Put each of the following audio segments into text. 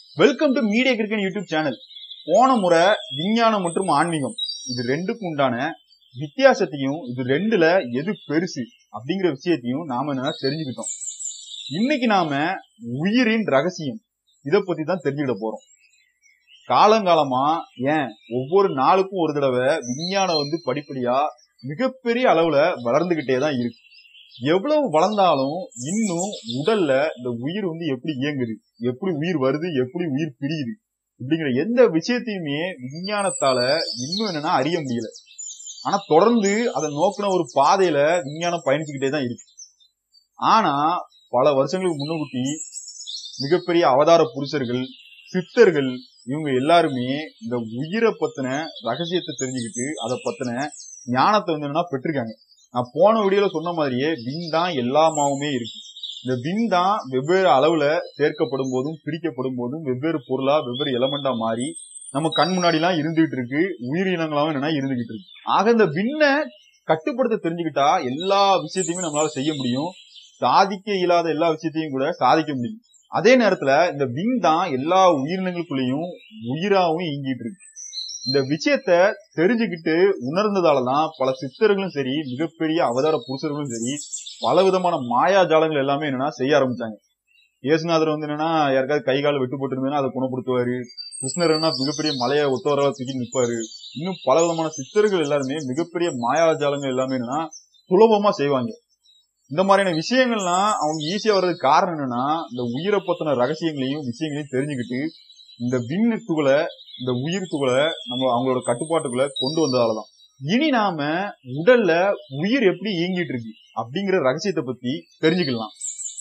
welcome to media cricket YouTube channel போன முறை விஞ்ஞானம் மற்றும் ஆன்மீகம் இது ரெண்டுக்கும் உண்டான வித்தியாசத்தையும் இது ரெண்டுல எது பெருசு அப்படிங்கிற விஷயத்தையும் நாம என்ன தெரிஞ்சுக்கிட்டோம் இன்னைக்கு நாம உயிரின் ரகசியம் இத பத்தி தான் தெரிஞ்சுக்கிட போறோம் காலங்காலமா ஏன் ஒவ்வொரு நாளுக்கும் ஒரு தடவை விஞ்ஞானம் வந்து படிப்படியா மிகப்பெரிய அளவுல வளர்ந்துகிட்டே தான் இருக்கு எவ்வளவு வளர்ந்தாலும் இன்னும் உடல்ல இந்த உயிர் வந்து எப்படி இயங்குது எப்படி உயிர் வருது எப்படி உயிர் பிரியுது இப்படிங்கிற எந்த விஷயத்தையுமே விஞ்ஞானத்தால இன்னும் என்னன்னா அறிய முடியல ஆனா தொடர்ந்து அதை நோக்கின ஒரு பாதையில விஞ்ஞானம் பயணிச்சுக்கிட்டே தான் இருக்கு ஆனா பல வருஷங்களுக்கு முன்னுக்கூட்டி மிகப்பெரிய அவதார புருஷர்கள் சித்தர்கள் இவங்க எல்லாருமே இந்த உயிரை பத்தின ரகசியத்தை தெரிஞ்சுக்கிட்டு அதை பத்தின ஞானத்தை வந்து என்னன்னா பெற்றிருக்காங்க நான் போன வீடியோல சொன்ன மாதிரியே வின் தான் எல்லாமாவுமே இருக்கு இந்த வின் தான் வெவ்வேறு அளவுல சேர்க்கப்படும் போதும் பிரிக்கப்படும் போதும் வெவ்வேறு பொருளா வெவ்வேறு எலமெண்டா மாறி நம்ம கண் முன்னாடி எல்லாம் இருந்துகிட்டு இருக்கு உயிரினங்களாவும் என்னன்னா இருந்துகிட்டு இருக்கு ஆக இந்த விண்ண கட்டுப்படுத்த தெரிஞ்சுக்கிட்டா எல்லா விஷயத்தையுமே நம்மளால செய்ய முடியும் சாதிக்க இயலாத எல்லா விஷயத்தையும் கூட சாதிக்க முடியும் அதே நேரத்துல இந்த வின் தான் எல்லா உயிரினங்களுக்குள்ளேயும் உயிராவும் இயங்கிட்டு இருக்கு இந்த விஷயத்த தெரிஞ்சுக்கிட்டு உணர்ந்ததாலதான் பல சித்தர்களும் சரி மிகப்பெரிய அவதார புருஷர்களும் சரி பல விதமான மாயாஜாலங்கள் எல்லாமே என்னன்னா செய்ய ஆரம்பிச்சாங்க இயேசுநாதர் வந்து என்னன்னா யாருக்காவது கை கால் வெட்டு போட்டிருந்ததுன்னா அதை குணப்படுத்துவாரு கிருஷ்ணர் என்ன மிகப்பெரிய மலையை ஒத்தவரவா தூக்கி நிற்பாரு இன்னும் பல விதமான சித்தர்கள் எல்லாருமே மிகப்பெரிய மாயாஜாலங்கள் எல்லாமே என்னன்னா சுலபமா செய்வாங்க இந்த மாதிரியான விஷயங்கள்லாம் அவங்க ஈஸியா வர்றதுக்கு காரணம் என்னன்னா இந்த உயிரை பத்தின ரகசியங்களையும் விஷயங்களையும் தெரிஞ்சுக்கிட்டு இந்த விண்ணு துகளை இந்த உயிர் துகளை நம்ம அவங்களோட கட்டுப்பாட்டுக்குள்ள கொண்டு வந்ததாலதான் இனி நாம உடல்ல உயிர் எப்படி இயங்கிட்டு இருக்கு அப்படிங்கிற ரகசியத்தை பத்தி தெரிஞ்சுக்கலாம்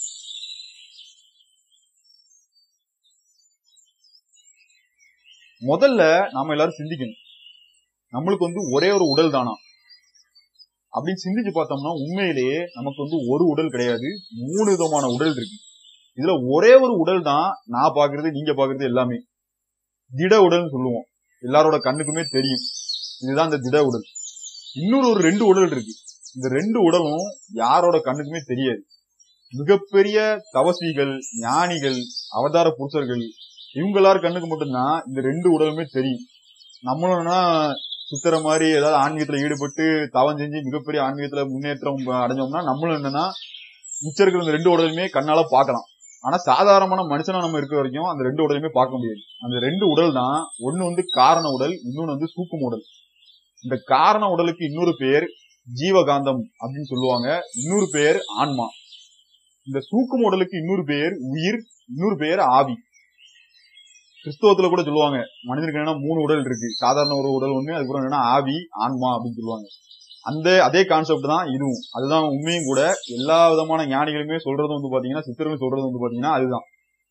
முதல்ல நாம எல்லாரும் சிந்திக்கணும் நம்மளுக்கு வந்து ஒரே ஒரு உடல் தானா அப்படின்னு சிந்திச்சு பார்த்தோம்னா உண்மையிலேயே நமக்கு வந்து ஒரு உடல் கிடையாது மூணு விதமான உடல் இருக்கு இதுல ஒரே ஒரு உடல் தான் நான் பாக்குறது நீங்க பாக்குறது எல்லாமே திட உடல்னு சொல்லுவோம் எல்லாரோட கண்ணுக்குமே தெரியும் இதுதான் இந்த திட உடல் இன்னொரு ஒரு ரெண்டு உடல் இருக்கு இந்த ரெண்டு உடலும் யாரோட கண்ணுக்குமே தெரியாது மிகப்பெரிய தவஸ்விகள் ஞானிகள் அவதார புருஷர்கள் இவங்க எல்லாரும் கண்ணுக்கு மட்டும்தான் இந்த ரெண்டு உடலுமே தெரியும் நம்மளும்னா சுத்துற மாதிரி ஏதாவது ஆன்மீகத்துல ஈடுபட்டு தவம் செஞ்சு மிகப்பெரிய ஆன்மீகத்துல முன்னேற்றம் அடைஞ்சோம்னா நம்மளும் என்னன்னா மிச்சம் இருக்கிற இந்த ரெண்டு உடலுமே கண்ணால பார்க்கலாம் ஆனா சாதாரணமான மனுஷனா நம்ம இருக்க வரைக்கும் அந்த ரெண்டு உடலுமே பார்க்க முடியாது அந்த ரெண்டு உடல் தான் ஒண்ணு வந்து காரண உடல் இன்னொன்னு வந்து சூக்கும் உடல் இந்த காரண உடலுக்கு இன்னொரு பேர் ஜீவகாந்தம் அப்படின்னு சொல்லுவாங்க இன்னொரு பேர் ஆன்மா இந்த சூக்கும் உடலுக்கு இன்னொரு பேர் உயிர் இன்னொரு பேர் ஆவி கிறிஸ்தவத்துல கூட சொல்லுவாங்க மனிதனுக்கு என்னன்னா மூணு உடல் இருக்கு சாதாரண ஒரு உடல் ஒண்ணு அதுக்கப்புறம் என்னன்னா ஆவி ஆன்மா அப்படின்னு சொல்லுவாங்க அந்த அதே கான்செப்ட் தான் இதுவும் அதுதான் உண்மையும் கூட எல்லா விதமான ஞானிகளுமே சொல்றது வந்து பாத்தீங்கன்னா சித்தர்களும் சொல்றது வந்து பாத்தீங்கன்னா அதுதான்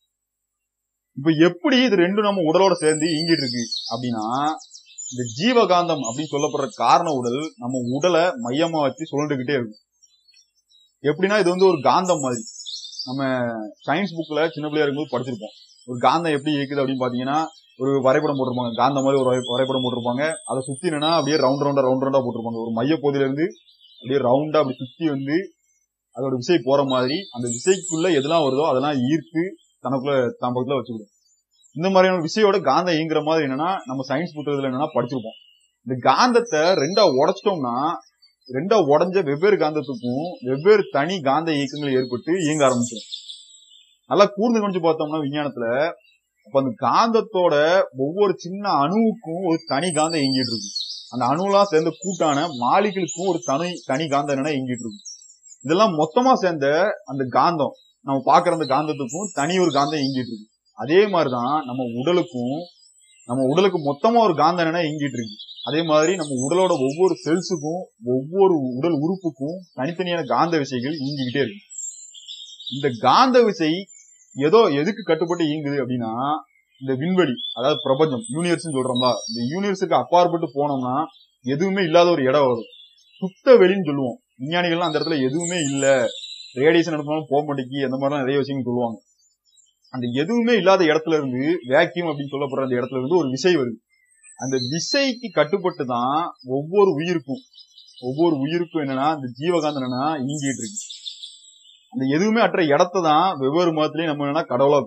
இப்ப எப்படி இது ரெண்டும் நம்ம உடலோட சேர்ந்து இயங்கிட்டு இருக்கு அப்படின்னா இந்த ஜீவகாந்தம் அப்படின்னு சொல்லப்படுற காரண உடல் நம்ம உடலை மையமா வச்சு சுழண்டுகிட்டே இருக்கும் எப்படின்னா இது வந்து ஒரு காந்தம் மாதிரி நம்ம சயின்ஸ் புக்ல சின்ன பிள்ளையா இருக்கும்போது படிச்சிருப்போம் ஒரு காந்தம் எப்படி இருக்குது அப்படின்னு பாத்தீங்கன்னா ஒரு வரைபடம் போட்டிருப்பாங்க காந்த மாதிரி ஒரு வரை- வரைபடம் போட்டிருப்பாங்க அதை சுத்தி என்னன்னா அப்படியே ரவுண்ட் ரவுண்டா ரவுண்ட் ரவுண்டா போட்டிருப்பாங்க ஒரு மைய பகுதியில இருந்து அப்படியே ரவுண்டா அப்படி சுத்தி வந்து அதோட விசை போற மாதிரி அந்த விசைக்குள்ள எதெல்லாம் வருதோ அதெல்லாம் ஈர்த்து தனக்குள்ள தன் பக்கத்துல வச்சுக்கிடும் இந்த மாதிரியான விசையோட காந்தம் இயங்குற மாதிரி என்னன்னா நம்ம சயின்ஸ் புத்தகத்துல என்னன்னா படிச்சிருப்போம் இந்த காந்தத்தை ரெண்டா உடைச்சிட்டோம்னா ரெண்டா உடைஞ்ச வெவ்வேறு காந்தத்துக்கும் வெவ்வேறு தனி காந்த இயக்கங்கள் ஏற்பட்டு இயங்க ஆரம்பிச்சிடும் நல்லா கூர்ந்து கணிச்சு பார்த்தோம்னா விஞ்ஞானத்துல அப்ப அந்த காந்தத்தோட ஒவ்வொரு சின்ன அணுவுக்கும் ஒரு தனி காந்தம் இயங்கிட்டு இருக்கு அந்த அணுலாம் சேர்ந்த கூட்டான மாலிகளுக்கும் ஒரு தனி தனி காந்தம் என்னன்னா இயங்கிட்டு இருக்கு இதெல்லாம் மொத்தமா சேர்ந்த அந்த காந்தம் நம்ம பாக்குற அந்த காந்தத்துக்கும் தனி ஒரு காந்தம் இயங்கிட்டு இருக்கு அதே மாதிரிதான் நம்ம உடலுக்கும் நம்ம உடலுக்கு மொத்தமா ஒரு காந்தம் என்னன்னா இயங்கிட்டு இருக்கு அதே மாதிரி நம்ம உடலோட ஒவ்வொரு செல்ஸுக்கும் ஒவ்வொரு உடல் உறுப்புக்கும் தனித்தனியான காந்த விசைகள் இயங்கிக்கிட்டே இருக்கு இந்த காந்த விசை ஏதோ எதுக்கு கட்டுப்பட்டு இயங்குது அப்படின்னா இந்த விண்வெளி அதாவது பிரபஞ்சம் யூனிவர்ஸ் சொல்றோம்ல இந்த யூனிவர்ஸுக்கு அப்பாற்பட்டு போனோம்னா எதுவுமே இல்லாத ஒரு இடம் வரும் சுத்த வெளின்னு சொல்லுவோம் விஞ்ஞானிகள்லாம் அந்த இடத்துல எதுவுமே இல்ல ரேடியேஷன் அனுப்பினாலும் போக மாட்டேங்கி அந்த மாதிரிலாம் நிறைய விஷயங்கள் சொல்லுவாங்க அந்த எதுவுமே இல்லாத இடத்துல இருந்து வேக்யூம் அப்படின்னு சொல்லப்படுற அந்த இடத்துல இருந்து ஒரு விசை வருது அந்த விசைக்கு கட்டுப்பட்டு தான் ஒவ்வொரு உயிருக்கும் ஒவ்வொரு உயிருக்கும் என்னன்னா அந்த ஜீவகாந்தம் என்னன்னா இயங்கிட்டு இருக்கு அந்த எதுவுமே அற்ற இடத்த தான் வெவ்வேறு மதத்திலயும் நம்ம என்னன்னா கடவுளா கும்பிடுறோம்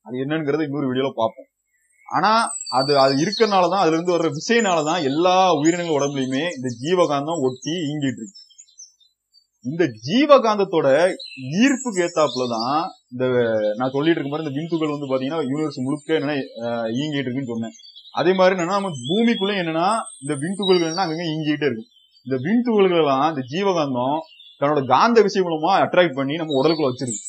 அது என்னங்கிறத இன்னொரு வீடியோல பார்ப்போம் ஆனா அது அது இருக்கறனாலதான் அதுல இருந்து வர்ற விசைனாலதான் எல்லா உயிரினங்கள் உடம்புலயுமே இந்த ஜீவகாந்தம் ஒட்டி ஈங்கிட்டு இருக்கு இந்த ஜீவகாந்தத்தோட ஈர்ப்புக்கு ஏத்தாப்புலதான் இந்த நான் சொல்லிட்டு இருக்க மாதிரி இந்த விந்துகள் வந்து பாத்தீங்கன்னா யூனிவர்ஸ் முழுக்க என்னன்னா அஹ், ஈங்கிட்டு இருக்குன்னு சொன்னேன் அதே மாதிரி என்னன்னா நம்ம பூமிக்குள்ள என்னன்னா இந்த விண்துகள்கள் என்னன்னா அங்கங்க ஈங்கிட்டே இருக்கும் இந்த விண்துகள்கள் எல்லாம் இந்த ஜீவகாந்தம் தன்னோட காந்த விஷயம் மூலமா அட்ராக்ட் பண்ணி நம்ம உடலுக்குள்ள வச்சிருக்கு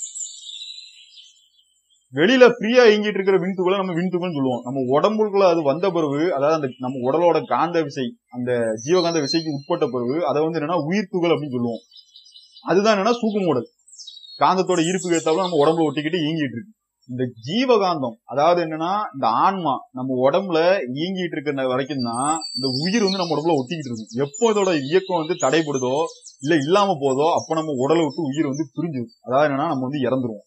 வெளியில ஃப்ரீயா இயங்கிட்டு இருக்கிற விண்துகளை நம்ம விண்துகள்னு சொல்லுவோம் நம்ம உடம்புக்குள்ள அது வந்த பிறகு அதாவது அந்த நம்ம உடலோட காந்த விசை அந்த ஜீவகாந்த விசைக்கு உட்பட்ட பிறகு அதை வந்து என்னன்னா உயிர் துகள் அப்படின்னு சொல்லுவோம் அதுதான் என்னன்னா சூக்கும் உடல் காந்தத்தோட ஈர்ப்பு ஏத்தாப்புல நம்ம உடம்புல ஒட்டிக்கிட்டு இயங்கிட்டு இருக்கு இந்த ஜீவகாந்தம் அதாவது என்னன்னா இந்த ஆன்மா நம்ம உடம்புல இயங்கிட்டு இருக்கிற வரைக்கும் தான் இந்த உயிர் வந்து நம்ம உடம்புல ஒட்டிக்கிட்டு இருக்கும் எப்போ இதோட இயக்கம் வந்து தடைப்படுதோ இல்ல இல்லாம போதோ அப்ப நம்ம உடலை விட்டு உயிர் வந்து பிரிஞ்சிடும் அதாவது என்னன்னா நம்ம வந்து இறந்துருவோம்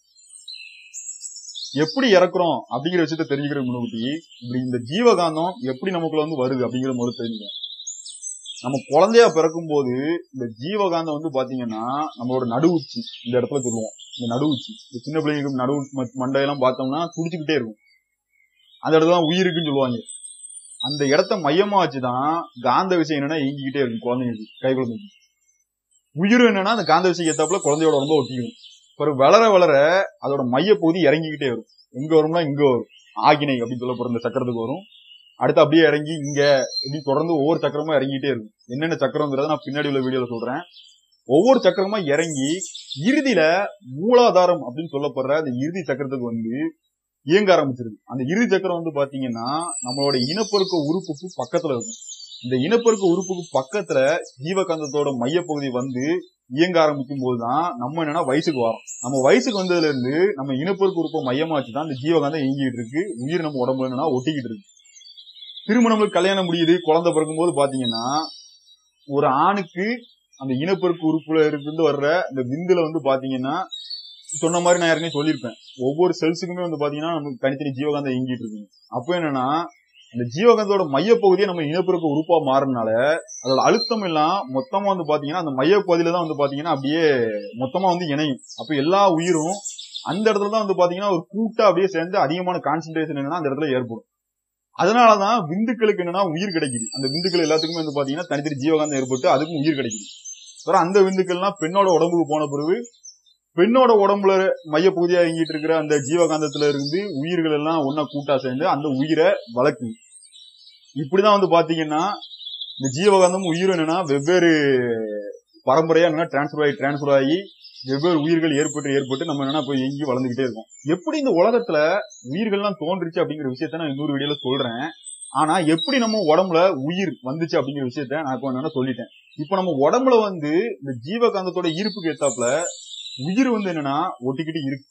எப்படி இறக்குறோம் அப்படிங்கிற விஷயத்த தெரிஞ்சுக்கிற முன்னுக்குட்டி இப்படி இந்த ஜீவகாந்தம் எப்படி நமக்குள்ள வந்து வருது அப்படிங்கிற முதல்ல தெரிஞ்சுக்கணும் நம்ம குழந்தையா பிறக்கும் போது இந்த ஜீவகாந்தம் வந்து பாத்தீங்கன்னா நம்மளோட நடு உச்சி இந்த இடத்துல சொல்லுவோம் இந்த நடு உச்சி இந்த சின்ன பிள்ளைங்களுக்கு நடு ம- மண்டையெல்லாம் பார்த்தோம்னா துடிச்சுக்கிட்டே இருக்கும் அந்த இடத்துல தான் உயிர் இருக்குன்னு சொல்லுவாங்க அந்த இடத்த மையமா வச்சுதான் காந்த விஷயம் என்னன்னா இயங்கிக்கிட்டே இருக்கும் குழந்தைங்களுக்கு கை குழந்தைக்கு உயிர் என்னன்னா அந்த காந்த விஷயம் ஏத்தாப்புல குழந்தையோட உடம்ப ஒட்டிக்கும் பிறகு வளர வளர அதோட மையப்பகுதி இறங்கிக்கிட்டே வரும் எங்க வரும்னா இங்க வரும் ஆகினை அப்படின்னு சொல்லப்படுற இந்த சக்கரத்துக்கு வரும் அடுத்து அப்படியே இறங்கி இங்க இப்படி தொடர்ந்து ஒவ்வொரு சக்கரமா இறங்கிட்டே இருக்கும் என்னென்ன சக்கரங்கிறத நான் பின்னாடி உள்ள வீடியோல சொல்றேன் ஒவ்வொரு சக்கரமா இறங்கி இறுதியில மூலாதாரம் அப்படின்னு சொல்லப்படுற அந்த இறுதி சக்கரத்துக்கு வந்து இயங்க ஆரம்பிச்சிருது அந்த இறுதி சக்கரம் வந்து பாத்தீங்கன்னா நம்மளோட இனப்பெருக்க உறுப்புக்கு பக்கத்துல இருக்கும் இந்த இனப்பெருக்க உறுப்புக்கு பக்கத்துல ஜீவகாந்தத்தோட மையப்பகுதி வந்து இயங்க ஆரம்பிக்கும் போதுதான் நம்ம என்னன்னா வயசுக்கு வரோம் நம்ம வயசுக்கு வந்ததுல இருந்து நம்ம இனப்பெருக்க உறுப்பை மையமா வச்சுதான் இந்த ஜீவகாந்தம் இயங்கிட்டு இருக்கு உயிர் நம்ம உடம்புல என்னன்னா ஒட்டிக்கிட்டு இருக்கு திரும்ப நம்மளுக்கு கல்யாணம் முடியுது குழந்தை பிறக்கும் போது பாத்தீங்கன்னா ஒரு ஆணுக்கு அந்த இனப்பெருக்க உறுப்புல இருந்து வர்ற இந்த விந்துல வந்து பாத்தீங்கன்னா சொன்ன மாதிரி நான் ஏற்கனவே சொல்லியிருப்பேன் ஒவ்வொரு செல்ஸுக்குமே வந்து பாத்தீங்கன்னா நமக்கு தனித்தனி ஜீவகாந்தம் இயங்கிட்டு இருக்குங்க அப்போ என்னன்னா இந்த ஜீவகாந்தோட மையப்பகுதியை நம்ம இனப்பெருக்க உறுப்பா மாறினால அதோட அழுத்தம் எல்லாம் மொத்தமா வந்து பாத்தீங்கன்னா அந்த மையப்பகுதியில தான் வந்து பாத்தீங்கன்னா அப்படியே மொத்தமா வந்து இணையும் அப்ப எல்லா உயிரும் அந்த இடத்துல தான் வந்து பாத்தீங்கன்னா ஒரு கூட்டா அப்படியே சேர்ந்து அதிகமான கான்சென்ட்ரேஷன் என்னன்னா அந்த இடத்துல ஏற்படும் அதனாலதான் விந்துக்களுக்கு என்னன்னா உயிர் கிடைக்குது அந்த விந்துக்கள் எல்லாத்துக்குமே வந்து பாத்தீங்கன்னா தனித்தனி ஜீவகாந்தம் ஏற்பட்டு அதுக்கும் உயிர் கிடைக்குது அப்புறம் அந்த விந்துக்கள்லாம் பெண்ணோட உடம்புக்கு போன பிறகு பெண்ணோட உடம்புல மையப்பகுதியா இயங்கிட்டு இருக்கிற அந்த ஜீவகாந்தத்துல இருந்து உயிர்கள் எல்லாம் ஒன்னா கூட்டா சேர்ந்து அந்த உயிரை வளர்க்குது இப்படிதான் வந்து பாத்தீங்கன்னா இந்த ஜீவகாந்தம் உயிரும் என்னன்னா வெவ்வேறு பரம்பரையா என்னன்னா டிரான்ஸ்பர் ஆகி டிரான்ஸ்பர் ஆகி வெவ்வேறு உயிர்கள் ஏற்பட்டு ஏற்பட்டு நம்ம என்னன்னா போய் எங்கி வளர்ந்துகிட்டே இருக்கோம் எப்படி இந்த உலகத்துல உயிர்கள்லாம் தோன்றுச்சு அப்படிங்கிற விஷயத்த நான் இன்னொரு வீடியோல சொல்றேன் ஆனா எப்படி நம்ம உடம்புல உயிர் வந்துச்சு அப்படிங்கிற விஷயத்த நான் இப்போ என்னன்னா சொல்லிட்டேன் இப்ப நம்ம உடம்புல வந்து இந்த ஜீவகாந்தத்தோட ஈர்ப்புக்கு ஏத்தாப்புல உயிர் வந்து என்னன்னா ஒட்டிக்கிட்டு இருக்கு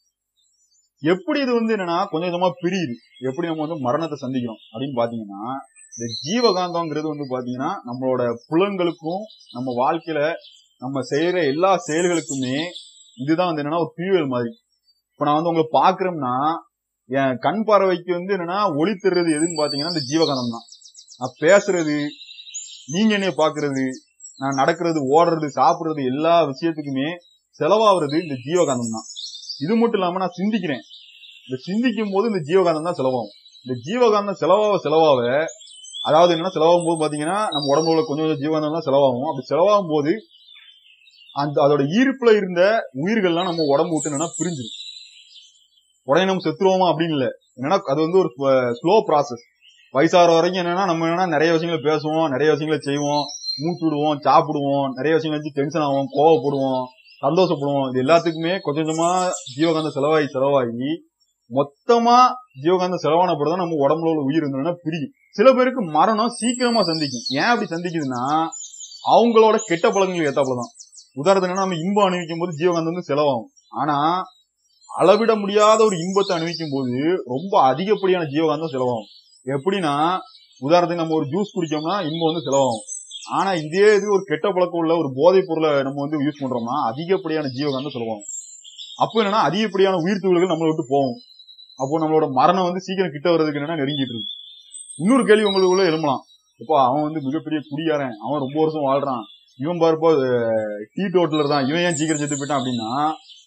எப்படி இது வந்து என்னன்னா கொஞ்சம் கொஞ்சமா பிரியுது எப்படி நம்ம வந்து மரணத்தை சந்திக்கிறோம் அப்படின்னு பாத்தீங்கன்னா இந்த ஜீவகாந்தம்ங்கிறது வந்து பாத்தீங்கன்னா நம்மளோட புலன்களுக்கும் நம்ம வாழ்க்கையில நம்ம செய்யற எல்லா செயல்களுக்குமே இதுதான் வந்து என்னன்னா ஒரு பியூவல் மாதிரி இப்ப நான் வந்து உங்களை பாக்குறோம்னா என் கண் பார்வைக்கு வந்து என்னன்னா ஒளி தருறது எதுன்னு பாத்தீங்கன்னா இந்த ஜீவகாந்தம் தான் நான் பேசுறது நீங்க என்னைய பாக்குறது நான் நடக்கிறது ஓடுறது சாப்பிடுறது எல்லா விஷயத்துக்குமே செலவாகிறது இந்த ஜீவகாந்தம் தான் இது மட்டும் இல்லாம நான் சிந்திக்கிறேன் இந்த சிந்திக்கும் போது இந்த ஜீவகாந்தம் தான் செலவாகும் இந்த ஜீவகாந்தம் செலவாக செலவாக அதாவது என்னன்னா செலவாகும் போது பாத்தீங்கன்னா நம்ம உடம்புல உள்ள கொஞ்சம் கொஞ்சம் ஜீவகாந்தம் தான் செலவாகும் அப்படி செலவாகும் போது அந்த அதோட ஈர்ப்புல இருந்த உயிர்கள்லாம் நம்ம உடம்பு விட்டு என்னன்னா பிரிஞ்சிடும் உடனே நம்ம செத்துருவோமா அப்படின்னு இல்ல என்னன்னா அது வந்து ஒரு ஸ்லோ ப்ராசஸ் வயசாகிற வரைக்கும் என்னன்னா நம்ம என்னன்னா நிறைய விஷயங்களை பேசுவோம் நிறைய விஷயங்களை செய்வோம் மூச்சு விடுவோம் சாப்பிடுவோம் நிறைய விஷயங்கள் வச்சு டென்ஷன் ஆகும் கோவப்படுவோம் சந்தோஷப்படுவோம் இது எல்லாத்துக்குமே கொஞ்சம் கொஞ்சமா ஜீவகாந்த செலவாகி செலவாகி மொத்தமா ஜீவகாந்த செலவான பிறகு நம்ம உடம்புல உள்ள உயிர் இருந்ததுன்னா பிரியும் சில பேருக்கு மரணம் சீக்கிரமா சந்திக்கும் ஏன் அப்படி சந்திக்குதுன்னா அவங்களோட கெட்ட பழக்கங்கள் ஏத்தாப்புலதான் உதாரணத்துக்கு நம்ம இன்பம் அணிவிக்கும் போது ஜீவகாந்தம் வந்து செலவாகும் ஆனா அளவிட முடியாத ஒரு இன்பத்தை அணிவிக்கும் போது ரொம்ப அதிகப்படியான ஜீவகாந்தம் செலவாகும் எப்படின்னா உதாரணத்துக்கு நம்ம ஒரு ஜூஸ் குடிச்சோம்னா இன்பம் வந்து செலவாகும் ஆனா இதே இது ஒரு கெட்ட பழக்கம் உள்ள ஒரு போதைப் பொருளை நம்ம வந்து யூஸ் பண்றோம்னா அதிகப்படியான ஜீவகாந்தம் செலவாகும் அப்போ என்னன்னா அதிகப்படியான உயிர் துகள்கள் நம்மளை விட்டு போகும் அப்போ நம்மளோட மரணம் வந்து சீக்கிரம் கிட்ட வர்றதுக்கு என்னன்னா நெருங்கிட்டு இருக்கு இன்னொரு கேள்வி உங்களுக்குள்ள எழும்பலாம் இப்போ அவன் வந்து மிகப்பெரிய குடியாரன் அவன் ரொம்ப வருஷம் வாழ்றான் இவன் பாருப்போ டீ டோட்டலர் தான் இவன் ஏன் சீக்கிரம் செத்து போயிட்டான் அப்படின்னா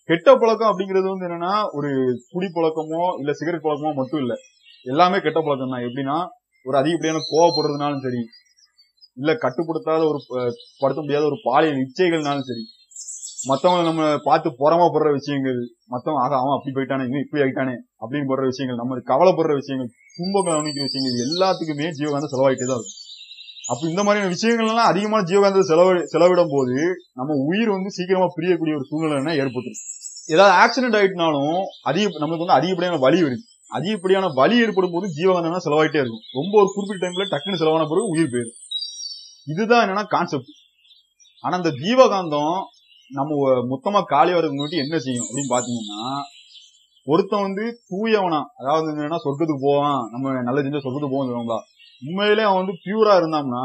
கெட்ட பழக்கம் அப்படிங்கிறது வந்து என்னன்னா ஒரு குடி பழக்கமோ இல்ல சிகரெட் பழக்கமோ மட்டும் இல்ல எல்லாமே கெட்ட பழக்கம் தான் எப்படின்னா ஒரு அதிகப்படியான கோவப்படுறதுனாலும் சரி இல்ல கட்டுப்படுத்தாத ஒரு அஹ், படுத்த முடியாத ஒரு பாலியல் இச்சைகள்னாலும் சரி மத்தவங்க நம்ம பார்த்து பொறாமப்படுற விஷயங்கள் மத்தவங்க ஆக அவன் அப்படி போயிட்டானே இவன் இப்படி ஆயிட்டானே அப்படின்னு போடுற விஷயங்கள் நம்ம கவலைப்படுற விஷயங்கள் துன்பங்களை அனுபவிக்கிற விஷயங்கள் இது எல்லாத்துக்குமே ஜீவகாந்தம் செலவாயிட்டே தான் இருக்கும் அப்ப இந்த மாதிரியான விஷயங்கள் எல்லாம் அதிகமான ஜீவகாந்தத்தை செலவு செலவிடும் போது நம்ம உயிர் வந்து சீக்கிரமா பிரியக்கூடிய ஒரு சூழ்நிலை ஏற்பட்டுரும் ஏதாவது ஆக்சிடென்ட் ஆயிட்டுனாலும் அதிக நம்மளுக்கு வந்து அதிகப்படியான வலி வருது அதிகப்படியான வலி ஏற்படும் போது ஜீவகாந்தம் செலவாயிட்டே இருக்கும் ரொம்ப ஒரு குறிப்பிட்ட டைம்ல டக்குன்னு செலவான பிறகு உயிர் போயிடும் இதுதான் என்னன்னா கான்செப்ட் ஆனா இந்த ஜீவகாந்தம் நம்ம ஒ- மொத்தமா காலி வரதுக்கு முன்னாடி என்ன செய்யும் அப்படின்னு பாத்தீங்கன்னா ஒருத்தன் வந்து தூயவனா அதாவது என்னன்னா சொர்க்கத்துக்கு போவான் நம்ம நல்ல செஞ்சா சொர்க்கத்துக்கு போவோம் சொல்லுவாங்களா உண்மையிலே அவன் வந்து பியூரா இருந்தான்னா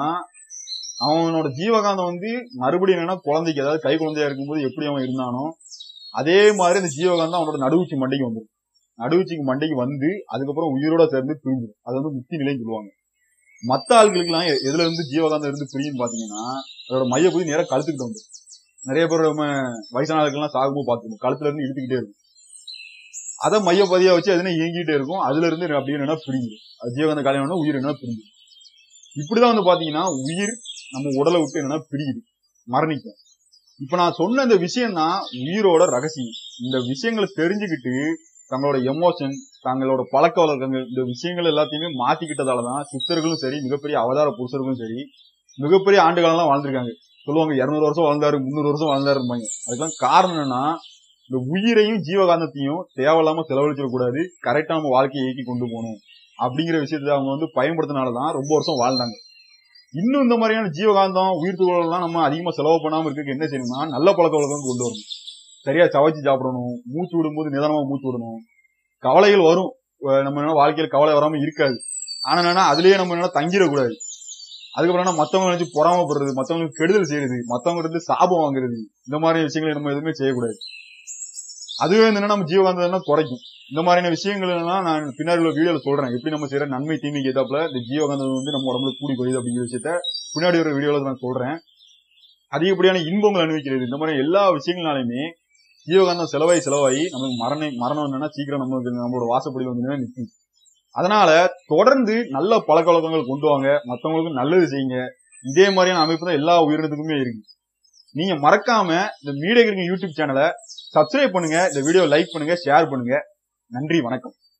அவனோட ஜீவகாந்தம் வந்து மறுபடியும் என்னன்னா குழந்தைக்கு அதாவது கை குழந்தையா இருக்கும்போது எப்படி அவன் இருந்தானோ அதே மாதிரி அந்த ஜீவகாந்தம் அவனோட நடுவுச்சி மண்டைக்கு வந்துடும் நடுவுச்சிக்கு மண்டைக்கு வந்து அதுக்கப்புறம் உயிரோட சேர்ந்து பிரிஞ்சிடும் அது வந்து முக்தி நிலைன்னு சொல்லுவாங்க மத்த ஆள்களுக்கெல்லாம் எ- எதுல இருந்து ஜீவகாந்தம் இருந்து பிரியும் பாத்தீங்கன்னா அதோட மைய போய் நேரா கழுத்துக்கிட்டு வந்து நிறைய பேர் நம்ம வயசான ஆளுக்கெல்லாம் சாகும்போது பாத்துக்கணும் கழுத்துல இருந்து இழுத்துக்கிட்டே இருக்கும் அதை மைய பதியா வச்சு அது என்ன இயங்கிட்டே இருக்கும் அதுல இருந்து அப்படியே என்னன்னா பிரிஞ்சு அது ஜீவகாந்த காலையான உயிர் என்ன பிரிஞ்சு இப்படிதான் வந்து பாத்தீங்கன்னா உயிர் நம்ம உடலை விட்டு என்னன்னா பிரியுது மரணிக்கும் இப்ப நான் சொன்ன இந்த விஷயம் தான் உயிரோட ரகசியம் இந்த விஷயங்களை தெரிஞ்சுக்கிட்டு தங்களோட எமோஷன் தங்களோட பழக்க வழக்கங்கள் இந்த விஷயங்கள் எல்லாத்தையுமே மாத்திக்கிட்டதாலதான் சித்தர்களும் சரி மிகப்பெரிய அவதார புருஷர்களும் சரி மிகப்பெரிய ஆண்டுகாலம்லாம் வாழ்ந்திருக்காங்க சொல்லுவாங்க இருநூறு வருஷம் வாழ்ந்தாரு முந்நூறு வருஷம் வாழ்ந்தாருப்பாங்க அதுக்கெல்லாம் காரணம் என்னன்னா இந்த உயிரையும் ஜீவகாந்தத்தையும் தேவையில்லாம செலவழிச்சிடக்கூடாது கரெக்டா நம்ம வாழ்க்கையை இயக்கி கொண்டு போகணும் அப்படிங்கிற விஷயத்தை அவங்க வந்து பயன்படுத்தினாலதான் ரொம்ப வருஷம் வாழ்ந்தாங்க இன்னும் இந்த மாதிரியான ஜீவகாந்தம் உயிர் துகள்லாம் நம்ம அதிகமா செலவு பண்ணாம இருக்கிறதுக்கு என்ன செய்யணும்னா நல்ல பழக்க வழக்கம் கொண்டு வரணும் சரியா சவைச்சு சாப்பிடணும் மூச்சு விடும்போது நிதானமா மூச்சு விடணும் கவலைகள் வரும் அஹ் நம்ம என்ன வாழ்க்கையில கவலை வராம இருக்காது ஆனா என்னன்னா அதுலயே நம்ம என்ன தங்கிடக்கூடாது அதுக்கப்புறம் என்ன மத்தவங்க நினைச்சு பொறாமப்படுறது மத்தவங்களுக்கு கெடுதல் செய்யறது மத்தவங்க இருந்து சாபம் வாங்குறது இந்த மாதிரி விஷயங்களை நம்ம எதுவுமே செய்யக்கூடாது அதுவே வந்து என்ன நம்ம ஜீவகாந்தம் என்ன குறைக்கும் இந்த மாதிரியான விஷயங்கள் எல்லாம் நான் பின்னாடி உள்ள வீடியோல சொல்றேன் எப்படி நம்ம செய்யற நன்மை தீமைக்கு ஏதாப்புல இந்த ஜீவகாந்தம் வந்து நம்ம உடம்புல கூடி குறையுது அப்படிங்கிற விஷயத்த பின்னாடி ஒரு வீடியோல நான் சொல்றேன் அதிகப்படியான இன்பங்கள் அனுபவிக்கிறது இந்த மாதிரி எல்லா விஷயங்களாலுமே ஜீவகாந்தம் செலவாகி செலவாகி நமக்கு மரணம் மரணம் என்னன்னா சீக்கிரம் நமக்கு நம்மளோட வாசப்படியில் வந்து நிற்கும் அதனால தொடர்ந்து நல்ல பழக்க வழக்கங்கள் கொண்டு வாங்க மத்தவங்களுக்கு நல்லது செய்யுங்க இதே மாதிரியான அமைப்பு தான் எல்லா உயிரினத்துக்குமே இருக்கு நீங்க மறக்காம இந்த மீடியா யூடியூப் சேனலை சப்ஸ்கிரைப் பண்ணுங்க இந்த வீடியோ லைக் பண்ணுங்க ஷேர் பண்ணுங்க நன்றி வணக்கம்